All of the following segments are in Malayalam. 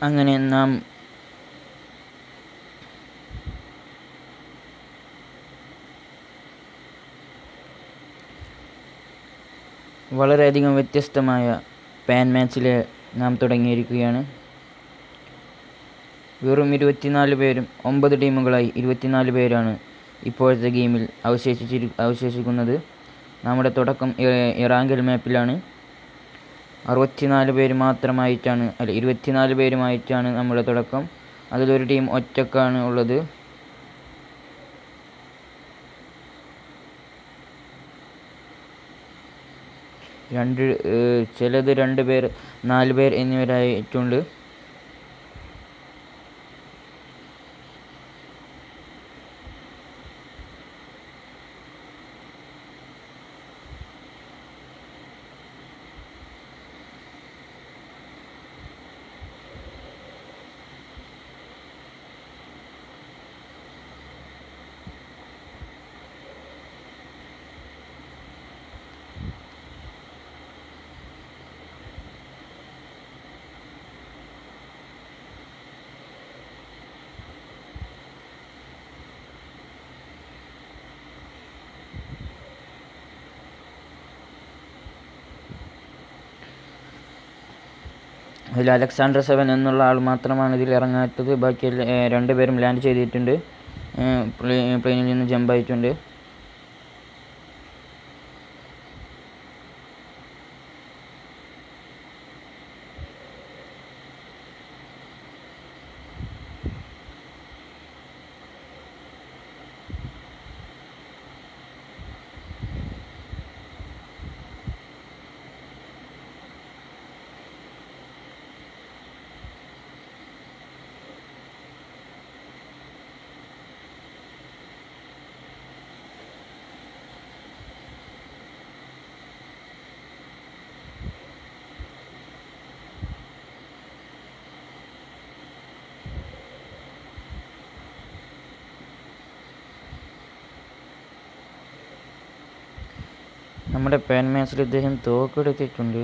അങ്ങനെ നാം വളരെയധികം വ്യത്യസ്തമായ പാൻ മാച്ചിൽ നാം തുടങ്ങിയിരിക്കുകയാണ് വെറും ഇരുപത്തിനാല് പേരും ഒമ്പത് ടീമുകളായി ഇരുപത്തിനാല് പേരാണ് ഇപ്പോഴത്തെ ഗെയിമിൽ അവശേഷിച്ചിരി അവശേഷിക്കുന്നത് നമ്മുടെ തുടക്കം ഇ- ഇറാങ്കൽ മാപ്പിലാണ് അറുപത്തിനാല് പേര് മാത്രമായിട്ടാണ് അല്ല ഇരുപത്തിനാല് പേരുമായിട്ടാണ് നമ്മുടെ തുടക്കം അതിലൊരു ടീം ഒറ്റക്കാണ് ഉള്ളത് രണ്ട് ഏഹ്, ചിലത് രണ്ട് പേർ നാല് പേർ എന്നിവരായിട്ടുണ്ട് അതിൽ അലക്സാണ്ടർ സെവൻ എന്നുള്ള ആൾ മാത്രമാണ് ഇതിൽ ഇറങ്ങാത്തത് ബാക്കി എല്ലാ ഏഹ്, രണ്ടുപേരും ലാൻഡ് ചെയ്തിട്ടുണ്ട് ഏഹ്, പ്ലേ- പ്ലെയിനിൽ നിന്ന് ജമ്പ് ആയിട്ടുണ്ട് നമ്മുടെ പാൻ മാച്ചിൽ ഇദ്ദേഹം തോക്കെടുത്തിട്ടുണ്ട്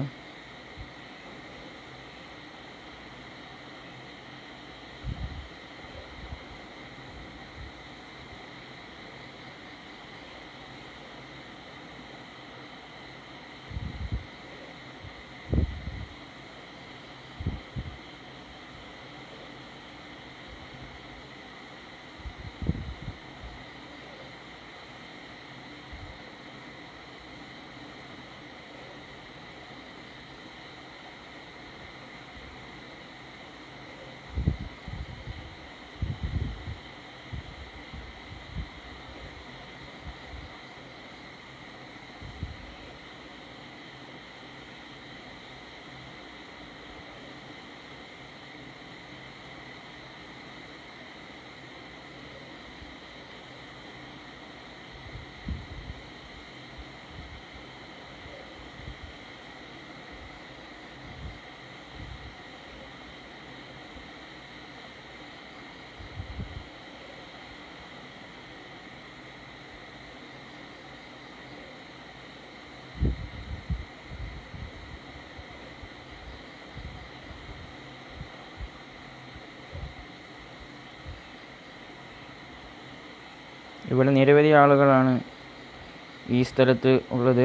ഇവിടെ നിരവധി ആളുകളാണ് ഈ സ്ഥലത്ത് ഉള്ളത്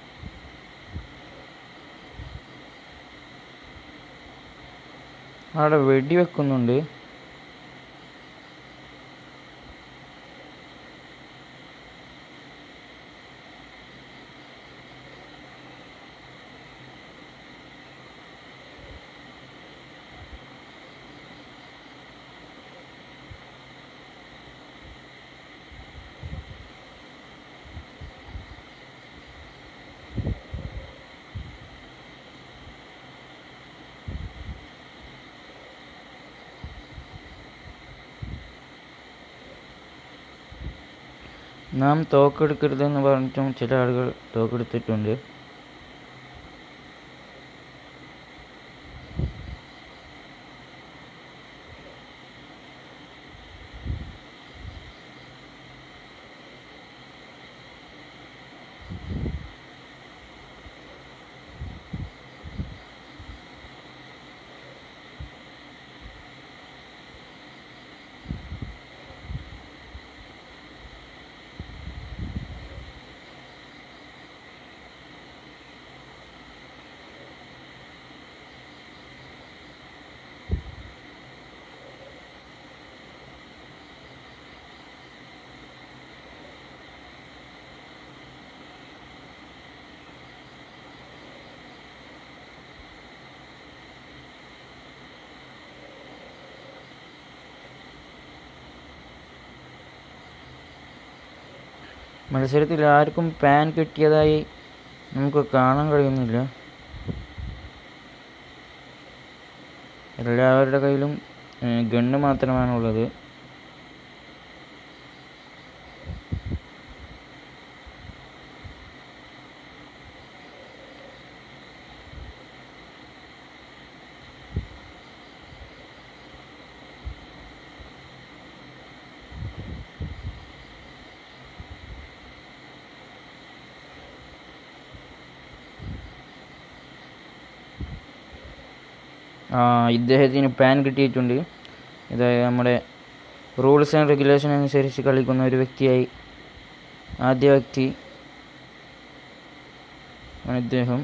അവിടെ വെടിവെക്കുന്നുണ്ട് നാം തോക്കെടുക്കരുതെന്ന് പറഞ്ഞിട്ടും ചില ആളുകൾ തോക്കെടുത്തിട്ടുണ്ട് മത്സരത്തിൽ ആർക്കും പാൻ കിട്ടിയതായി നമുക്ക് കാണാൻ കഴിയുന്നില്ല എല്ലാവരുടെ കയ്യിലും ഗണ്ണ് മാത്രമാണുള്ളത് ആ ഇദ്ദേഹത്തിന് പാൻ കിട്ടിയിട്ടുണ്ട് ഇത് നമ്മുടെ റൂൾസ് ആൻഡ് റെഗുലേഷൻ അനുസരിച്ച് കളിക്കുന്ന ഒരു വ്യക്തിയായി ആദ്യ വ്യക്തി ആണ് ഇദ്ദേഹം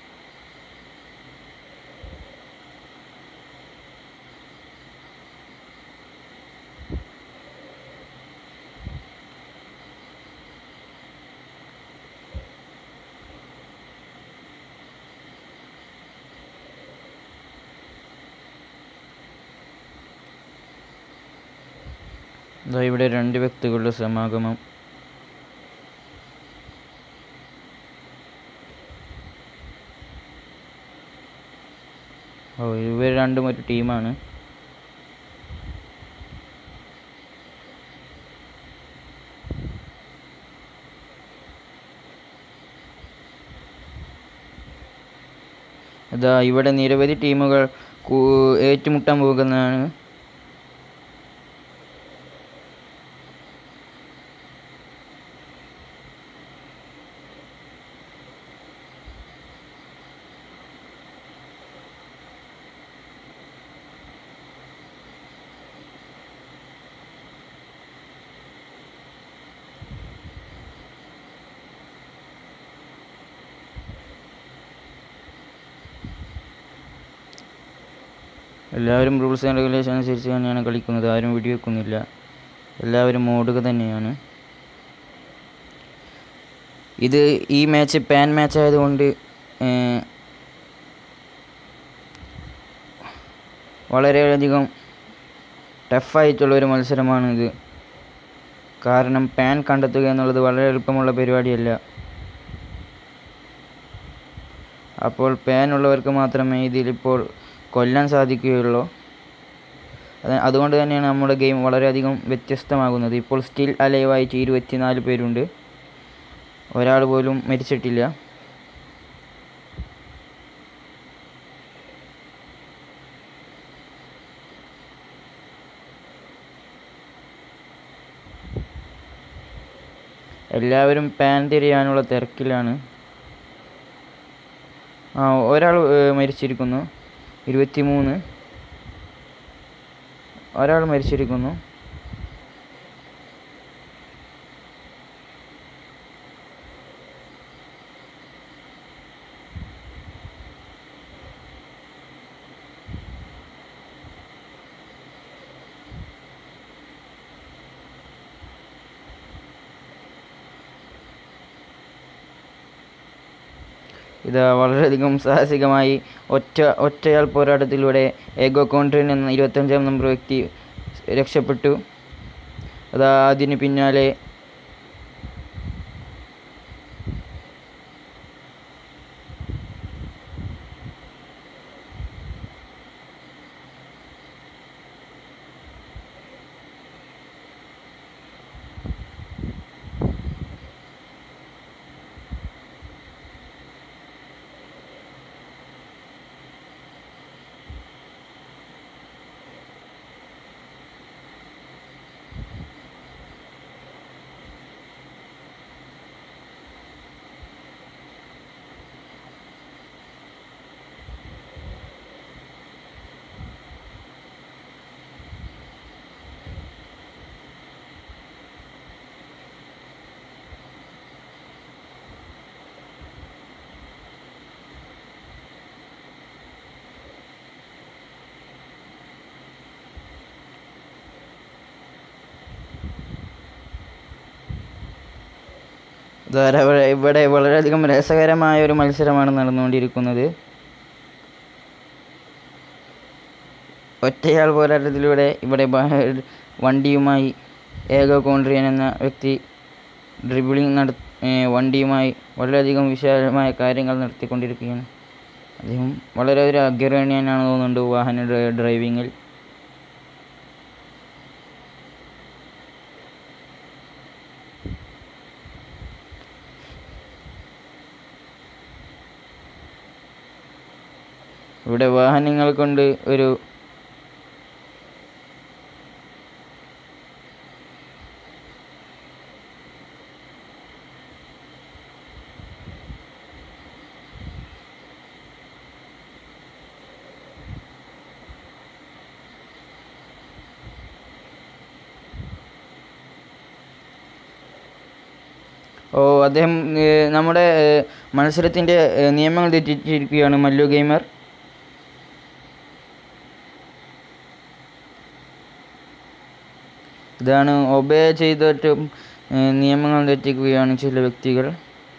ഇതാ ഇവിടെ രണ്ട് വ്യക്തികളുടെ സമാഗമം ഓ ഇവർ രണ്ടും ഒരു ടീമാണ് ഇതാ ഇവിടെ നിരവധി ടീമുകൾ കൂ- ഏറ്റുമുട്ടാൻ പോകുന്നതാണ് എല്ലാവരും റൂൾസ് ആൻഡ് റെഗുലേഷൻ അനുസരിച്ച് തന്നെയാണ് കളിക്കുന്നത് ആരും വെടിവെക്കുന്നില്ല എല്ലാവരും ഓടുക തന്നെയാണ് ഇത് ഈ മാച്ച് പാൻ മാച്ച് ആയതുകൊണ്ട് ഏർ, വളരെയധികം ടഫായിട്ടുള്ള ഒരു മത്സരമാണ് ഇത് കാരണം പാൻ കണ്ടെത്തുക എന്നുള്ളത് വളരെ എളുപ്പമുള്ള പരിപാടിയല്ല അപ്പോൾ പാൻ ഉള്ളവർക്ക് മാത്രമേ ഇതിലിപ്പോൾ കൊല്ലാൻ സാധിക്കുകയുള്ളൂ അത് അതുകൊണ്ട് തന്നെയാണ് നമ്മുടെ ഗെയിം വളരെയധികം വ്യത്യസ്തമാകുന്നത് ഇപ്പോൾ സ്റ്റിൽ അലൈവായിട്ട് ഇരുപത്തിനാല് പേരുണ്ട് ഒരാൾ പോലും മരിച്ചിട്ടില്ല എല്ലാവരും പാൻ തിരയാനുള്ള തിരക്കിലാണ് ആ ഒരാൾ ഏർ, മരിച്ചിരിക്കുന്നു ഇരുപത്തി മൂന്ന് ഒരാൾ മരിച്ചിരിക്കുന്നു ഇത് വളരെയധികം സാഹസികമായി ഒറ്റ ഒറ്റയാൾ പോരാട്ടത്തിലൂടെ ഏഗോ കോൺട്രിൻ എന്ന ഇരുപത്തഞ്ചാം നമ്പർ വ്യക്തി രക്ഷപ്പെട്ടു അതാ അതിന് പിന്നാലെ ഇതാ ഇവിടെ- ഇവിടെ വളരെയധികം രസകരമായ ഒരു മത്സരമാണ് നടന്നുകൊണ്ടിരിക്കുന്നത് ഒറ്റയാൾ പോരാട്ടത്തിലൂടെ ഇവിടെ ബ- വണ്ടിയുമായി ഏക കോൺട്രിയൻ എന്ന വ്യക്തി ഡ്രിബിളിംഗ് നട ഏഹ് വണ്ടിയുമായി വളരെയധികം വിശാലമായ കാര്യങ്ങൾ നടത്തിക്കൊണ്ടിരിക്കുകയാണ് അദ്ദേഹം വളരെ ഒരു അഗ്രഗണ്യനാണ് തോന്നുന്നുണ്ട് വാഹന ഡ്രൈ- ഡ്രൈവിങ്ങിൽ ഇവിടെ വാഹനങ്ങൾ കൊണ്ട് ഒരു ഓ അദ്ദേഹം ഏഹ്, നമ്മുടെ ഏഹ്, മത്സരത്തിൻ്റെ ഏഹ്, നിയമങ്ങൾ തെറ്റിച്ചിരിക്കുകയാണ് മല്ലു ഗെയിമർ ഇതാണ് ഒബേ ചെയ്തിട്ടും ഏഹ്, നിയമങ്ങൾ തെറ്റിക്കുകയാണ് ചില വ്യക്തികൾ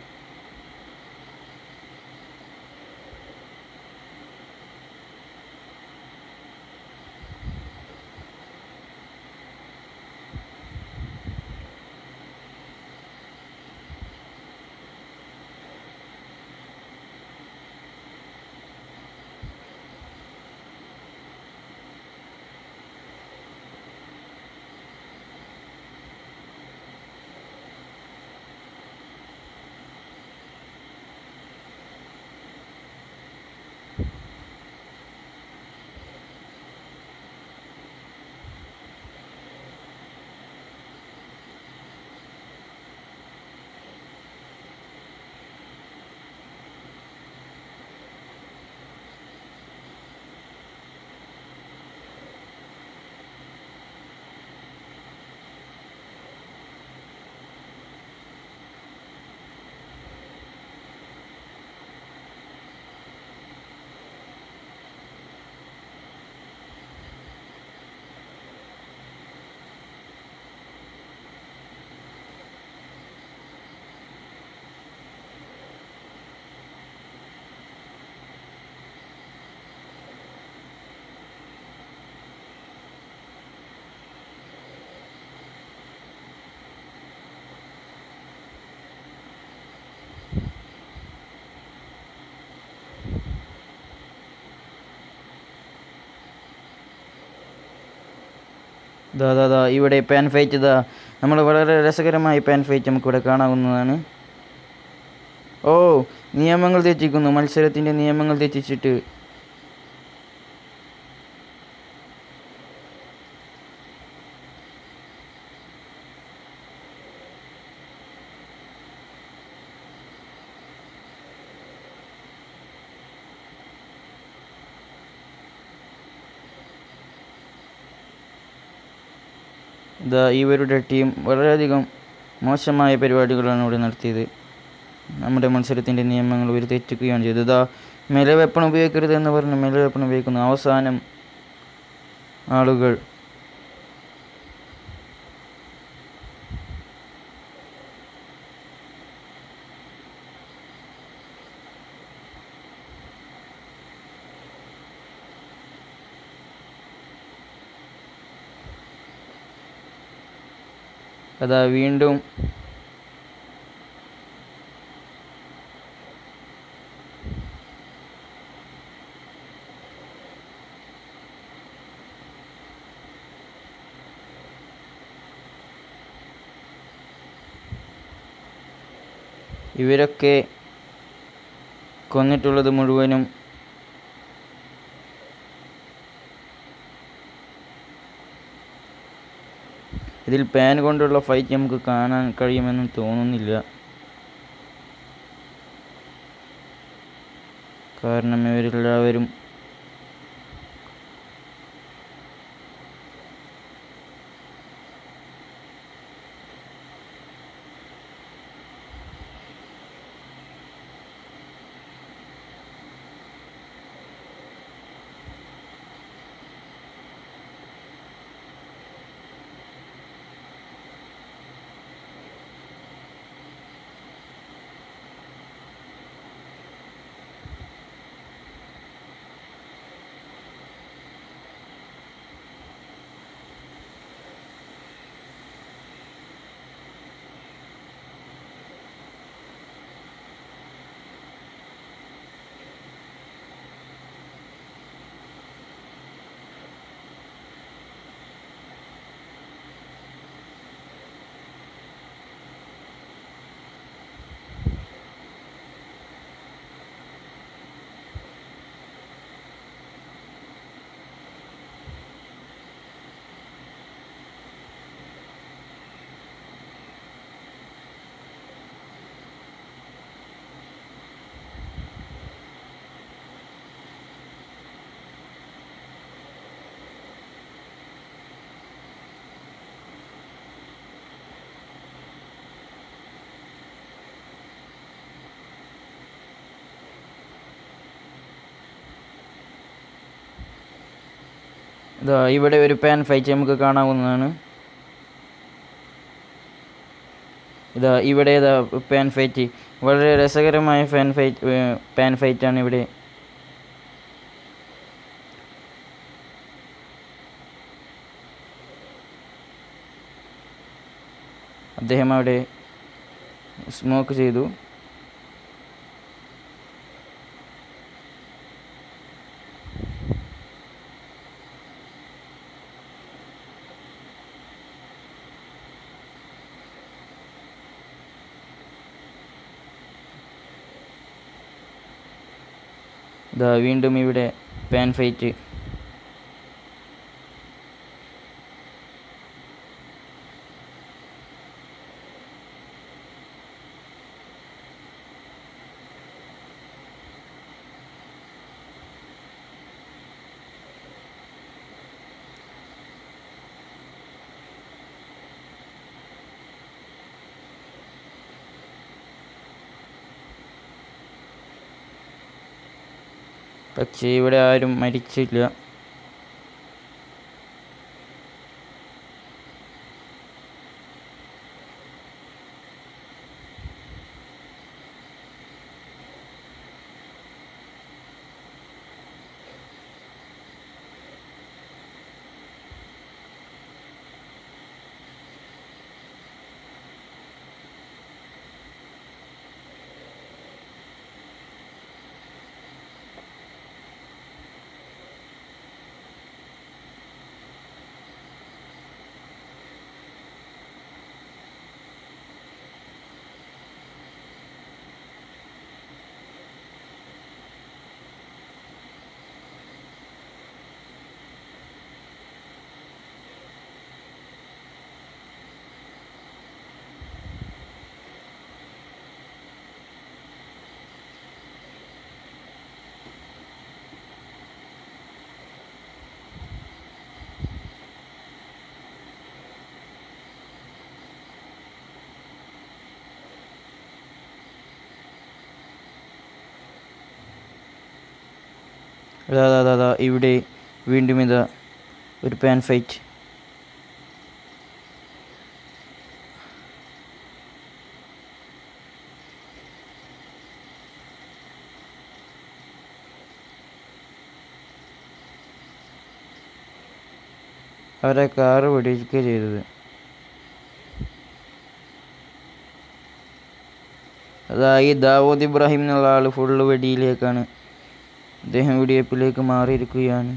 ദാ ദാ ദാ ഇവിടെ പാൻ ഫൈറ്റ് ഇതാ നമ്മൾ വളരെ രസകരമായ പാൻ ഫൈറ്റ് നമുക്കിവിടെ കാണാവുന്നതാണ് ഓ നിയമങ്ങൾ തെറ്റിക്കുന്നു മത്സരത്തിൻ്റെ നിയമങ്ങൾ തെറ്റിച്ചിട്ട് ഇതാ ഇവരുടെ ടീം വളരെയധികം മോശമായ പരിപാടികളാണ് ഇവിടെ നടത്തിയത് നമ്മുടെ മത്സരത്തിൻ്റെ നിയമങ്ങൾ ഇവർ തെറ്റിക്കുകയാണ് ചെയ്തത് ഇതാ മെല വെപ്പൺ ഉപയോഗിക്കരുത് എന്ന് പറഞ്ഞ് മെല വെപ്പൺ ഉപയോഗിക്കുന്നു അവസാനം ആളുകൾ അതാ വീണ്ടും ഇവരൊക്കെ കൊന്നിട്ടുള്ളത് മുഴുവനും ഇതിൽ പാൻ കൊണ്ടുള്ള ഫൈറ്റ് നമുക്ക് കാണാൻ കഴിയുമെന്ന് തോന്നുന്നില്ല കാരണം ഇവരെല്ലാവരും ഇതാ ഇവിടെ ഒരു പാൻ ഫൈറ്റ് നമുക്ക് കാണാവുന്നതാണ് ഇതാ ഇവിടെ ഇതാ പാൻ ഫൈറ്റ് വളരെ രസകരമായ ഫാൻ ഫൈറ്റ് പാൻ ഫൈറ്റാണ് ഇവിടെ അദ്ദേഹം അവിടെ സ്മോക്ക് ചെയ്തു ഇതാ വീണ്ടും ഇവിടെ പാൻ ഫൈറ്റ് പക്ഷേ ഇവിടെ ആരും മരിച്ചില്ല അതാ അതാ അതാ, അതാ ഇവിടെ വീണ്ടും ഇതാ ഒരു പാൻ ഫൈറ്റ് അവരെ കാറ് വെടിവെക്കുക ചെയ്തത് അതാ ഈ ദാവൂദ് ഇബ്രാഹിം എന്നുള്ള ആൾ ഫുള്ള് വെടിയിലേക്കാണ് അദ്ദേഹം വെടിവെപ്പിലേക്ക് മാറിയിരിക്കുകയാണ്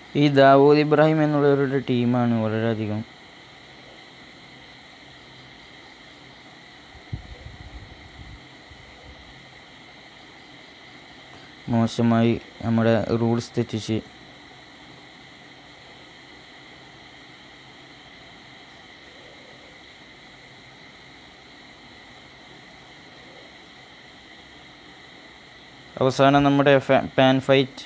ഈ ദാവൂദ് ഇബ്രാഹിം എന്നുള്ളവരുടെ ടീമാണ് വളരെയധികം മോശമായി നമ്മുടെ റൂൾസ് തെറ്റിച്ച് അവസാനം നമ്മുടെ ഫാ- പാൻ ഫൈറ്റ്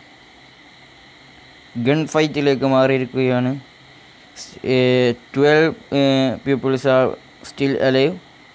ഗൺ ഫൈറ്റിലേക്ക് മാറിയിരിക്കുകയാണ് twelve peoples are still alive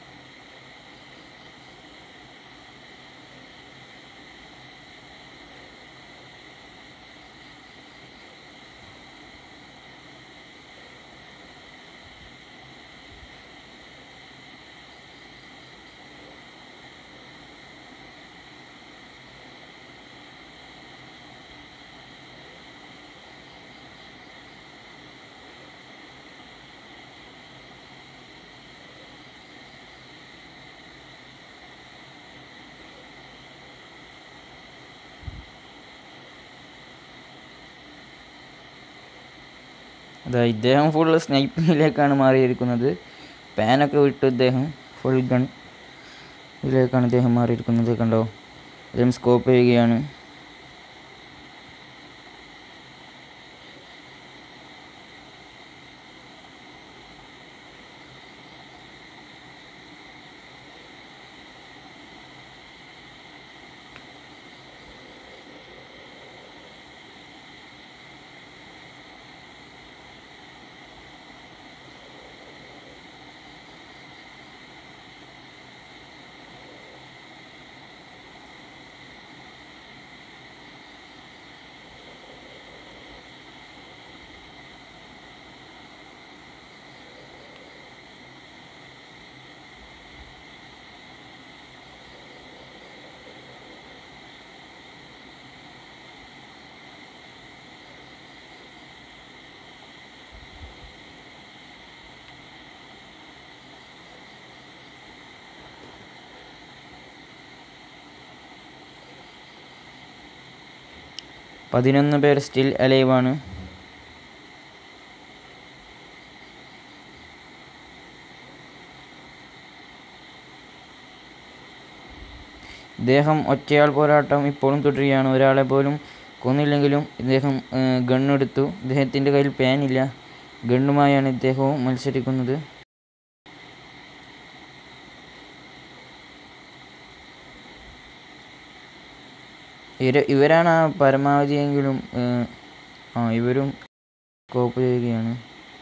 അതാ ഇദ്ദേഹം ഫുള്ള് സ്നൈപ്പിങ്ങിലേക്കാണ് മാറിയിരിക്കുന്നത് പാനൊക്കെ വിട്ട് ഇദ്ദേഹം ഫുൾ ഗൺ ഇതിലേക്കാണ് ഇദ്ദേഹം മാറിയിരിക്കുന്നത് കണ്ടോ അദ്ദേഹം സ്കോപ്പ് ചെയ്യുകയാണ് പതിനൊന്ന് പേർ സ്റ്റിൽ അലൈവാണ് ഇദ്ദേഹം ഒറ്റയാൾ പോരാട്ടം ഇപ്പോഴും തുടരുകയാണ് ഒരാളെ പോലും കൊന്നില്ലെങ്കിലും ഇദ്ദേഹം ഗണ്ണെടുത്തു ഇദ്ദേഹത്തിൻ്റെ കയ്യിൽ പാനില്ല ഗണ്ണുമായാണ് ഇദ്ദേഹവും മത്സരിക്കുന്നത് ഇവര് ഇവരാണ് ആ പരമാവധിയെങ്കിലും ഏഹ്, ആ ഇവരും കോപ്പ് ചെയ്യുകയാണ്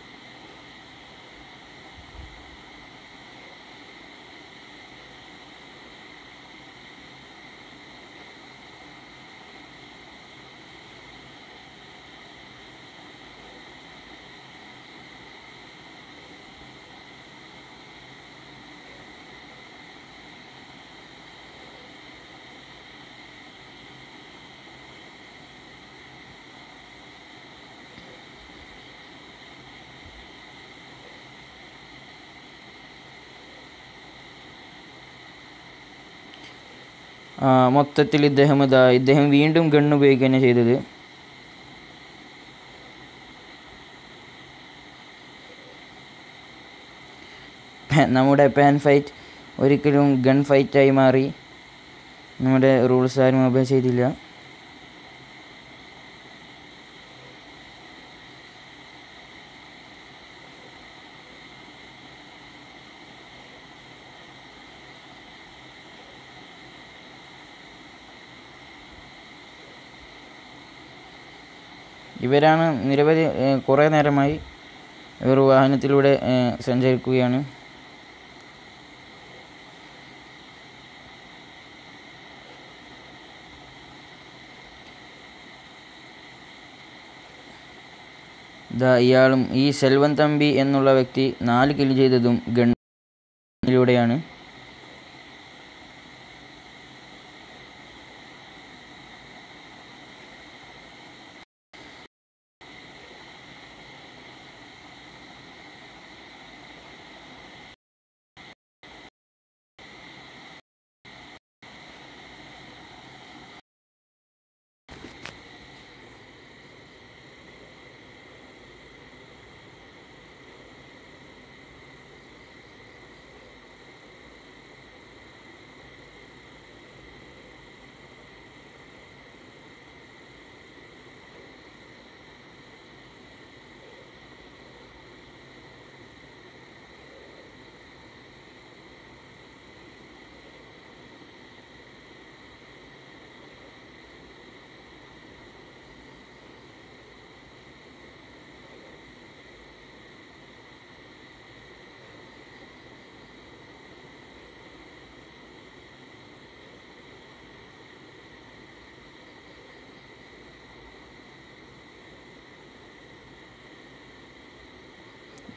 ആ, മൊത്തത്തിൽ ഇദ്ദേഹം ഇതാ ഇദ്ദേഹം വീണ്ടും ഗണ്ണ് ഉപയോഗിക്കുക തന്നെ ചെയ്തത് പാൻ- നമ്മുടെ പാൻ ഫൈറ്റ് ഒരിക്കലും ഗൺ ഫൈറ്റായി മാറി നമ്മുടെ റൂൾസ് ആരും ഒബേ ചെയ്തില്ല ഇവരാണ് നിരവധി ഏഹ്, കുറേ നേരമായി ഇവർ വാഹനത്തിലൂടെ ഏഹ്, സഞ്ചരിക്കുകയാണ് ദാ ഇയാളും ഈ സെൽവൻ തമ്പി എന്നുള്ള വ്യക്തി നാല് കിൽ ചെയ്തതും ഗണ്ണിലൂടെയാണ്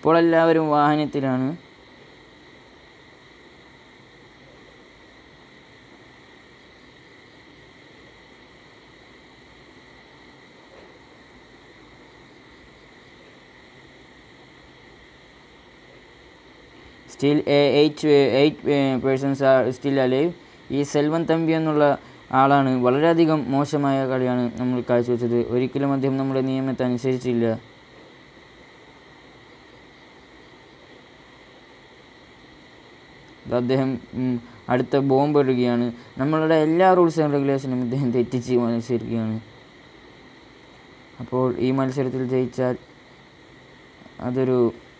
ഇപ്പോൾ എല്ലാവരും വാഹനത്തിലാണ് still eight eight persons are still alive ഈ സെൽവൻ തമ്പി എന്നുള്ള ആളാണ് വളരെയധികം മോശമായ കളിയാണ് നമ്മൾ കാഴ്ചവെച്ചത് ഒരിക്കലും അദ്ദേഹം നമ്മുടെ നിയമത്തെ അനുസരിച്ചില്ല ഇത് അദ്ദേഹം ഉം, അടുത്ത ബോംബ് ഇടുകയാണ് നമ്മളുടെ എല്ലാ റൂൾസ് ആൻഡ് റെഗുലേഷനും ഇദ്ദേഹം തെറ്റിച്ച് മത്സരിക്കുകയാണ് അപ്പോൾ ഈ മത്സരത്തിൽ ജയിച്ചാൽ അതൊരു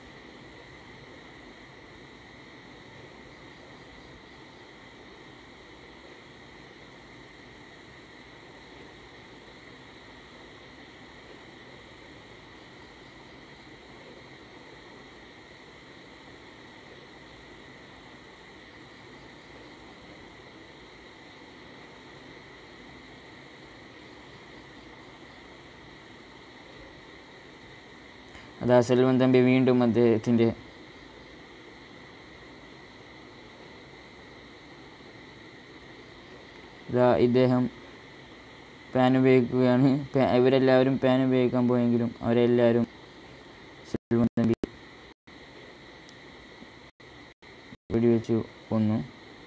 അതാ സെൽവൻ തമ്പി വീണ്ടും അദ്ദേഹത്തിൻ്റെ ഇതാ ഇദ്ദേഹം പാൻ ഉപയോഗിക്കുകയാണ് പാ- ഇവരെല്ലാവരും പാൻ ഉപയോഗിക്കാൻ പോയെങ്കിലും അവരെല്ലാവരും സെൽവൻ തമ്പി വെടിവെച്ചു കൊന്നു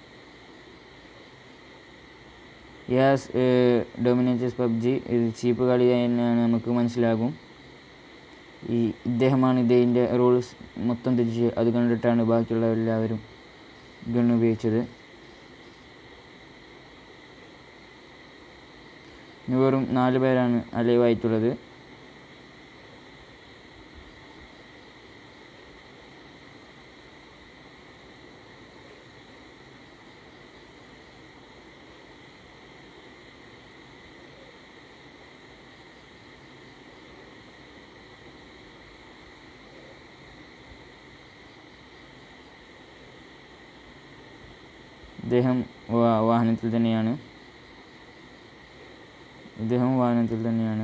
യാസ് ഡൊമിനേറ്റസ് പബ്ജി ഇത് ചീപ്പ് കളി തന്നെയാണ് നമുക്ക് മനസ്സിലാകും ഈ ഇദ്ദേഹമാണ് ഇതിൻ്റെ റൂൾസ് മൊത്തം തിരിച്ച് അത് കണ്ടിട്ടാണ് ബാക്കിയുള്ള എല്ലാവരും ഗൺ ഉപയോഗിച്ചത് ഇനി വെറും നാല് പേരാണ് അലൈവ് ആയിട്ടുള്ളത് ഇദ്ദേഹം വാ- വാഹനത്തിൽ തന്നെയാണ് ഇദ്ദേഹം വാഹനത്തിൽ തന്നെയാണ്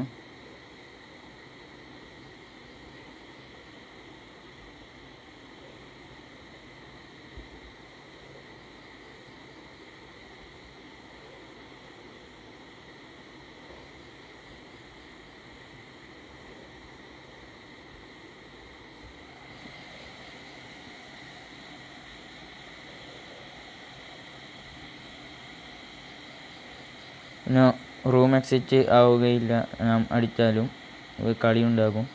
പിന്നെ റൂം എക്സിറ്റ് ആവുകയില്ല നാം അടിച്ചാലും ഒരു കളി ഉണ്ടാകും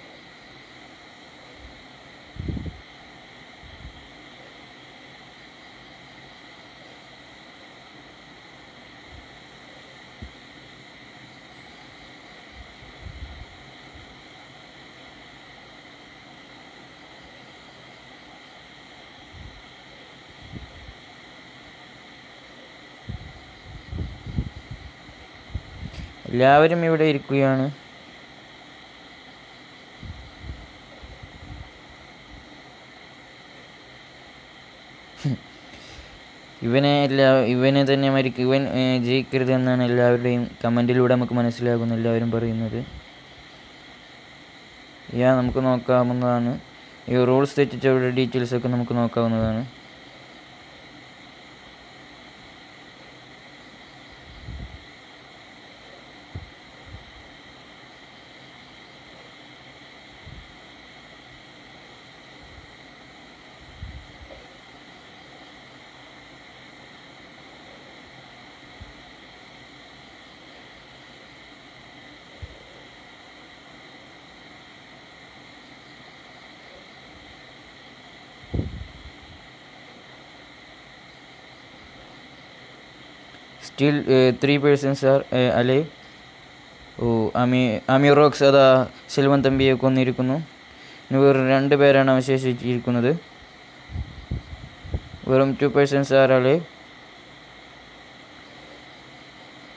എല്ലാവരും ഇവിടെ ഇരിക്കുകയാണ് ഇവനെ എല്ലാ ഇവനെ തന്നെ മരിക്കും ഇവൻ ഏർ, ജയിക്കരുത് എന്നാണ് എല്ലാവരുടെയും കമൻറ്റിലൂടെ നമുക്ക് മനസ്സിലാകുന്നു എല്ലാവരും പറയുന്നത് യാ നമുക്ക് നോക്കാവുന്നതാണ് ഈ റൂൾസ് തെറ്റിച്ചവരുടെ ഡീറ്റെയിൽസ് ഒക്കെ നമുക്ക് നോക്കാവുന്നതാണ് still three persons are alive ഓ അമി അമീർ റോക്സ് അതാ സെൽവൻ തമ്പിയെ കൊന്നിരിക്കുന്നു ഇനി വെറും രണ്ട് പേരാണ് അവശേഷിച്ചിരിക്കുന്നത് വെറും ടു പേഴ്സൺസ് ആർ അലൈവ്